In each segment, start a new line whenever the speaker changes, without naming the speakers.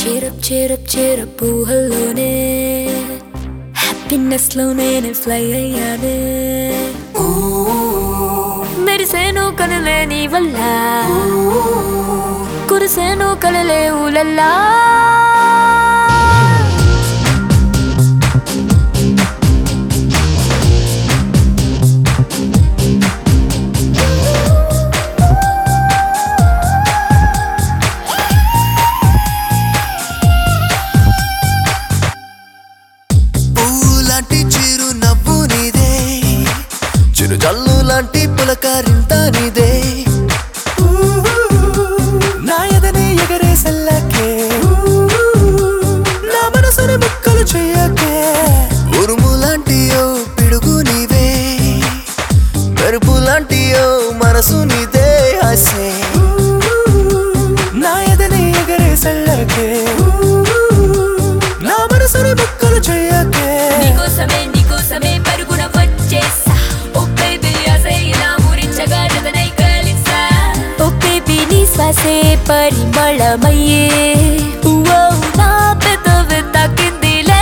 Cheer up cheer up cheer up ఊహల్లోనే happiness లో నేను ఫ్లై అయ్యానే మెరిసేను కనులే నీ వల్ల కురిసేను కలలే ఊలల్లా
పూలాంటి చిరు నవ్వు నీదే చిరు జల్లు లాంటి పులకారింత నీదే నా ఎదని ఎగరే సల్లకే నా మనసుని ముక్కలు చెయ్యకే ఉరుము లాంటి ఓ పిడుగు నీవే మెరుపు లాంటి ఓ మనసు నీదే హసే నా ఎదని ఎగరే సల్లకే నా మనసుని ముక్కలు చెయ్యకే
నీకోసమే నీకోసమే పరుగున వచ్చేసా ఓ బేబీ ఆసే ఇలా ఊరించగా జతనై కలిసా ఓ బేబీ నీ శ్వాసే పరిమళమయ్యే ఓ నా పెదవి తాకిందిలే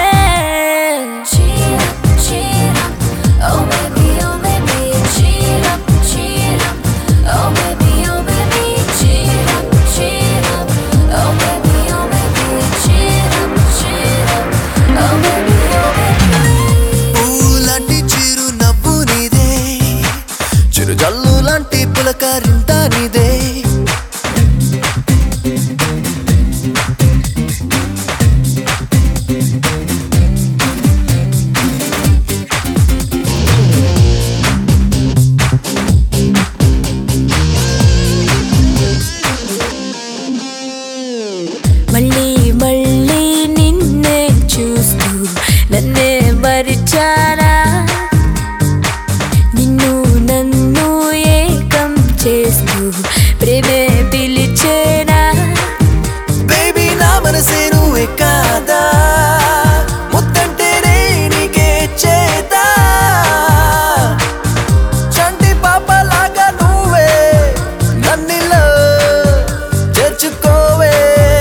Cheer up, cheer up, oh baby, oh baby, cheer up, cheer up, oh baby, oh baby, cheer up, cheer up, oh baby, oh baby, cheer up, cheer up, oh baby, oh baby.
పూలాంటి చిరు నవ్వు నీదే చిరు జల్లు లాంటి పులకారింత నీదే
మళ్ళీ మళ్ళీ నిన్నే చూస్తూ నన్నే మరిచానా నిన్ను నన్ను ఏకం చేస్తూ ప్రేమే పిలిచేనా
బేబీ నా మనసే నువ్వే కాదా ముద్దంటేనే నీకే చేదా చంటి పాపలాగా నువ్వే నన్నిలో చేర్చుకోవే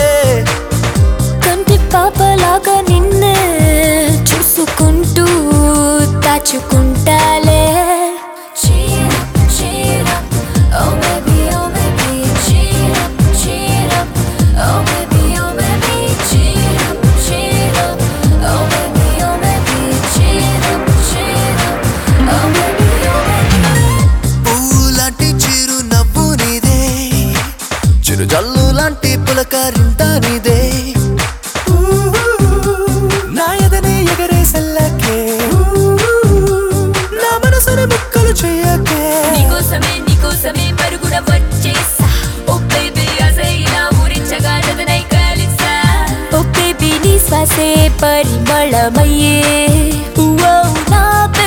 కంటి పాపలాగా నిన్నే చూసుకుంటూ దాచుకుంటాలే Cheer up, cheer up, oh baby, oh baby, cheer up, cheer up, oh baby, oh baby, cheer up, cheer up, oh baby, oh baby, cheer up, cheer up, oh baby, oh baby.
పూలాంటి చిరు నవ్వు నీదే చిరు జల్లు లాంటి పులకారింత నీదే నా ఎదని ఎగరే సల్లకే నా మనసుని ముక్కలు చెయ్యకే
నీకోసమే నీకోసమే పరుగున వచ్చేసా ఓ బేబీ ఆసే ఇలా ఊరించగా జతనై కలిసా ఓ బేబీ నీ శ్వాసే పరిమళమయ్యే ఓ నా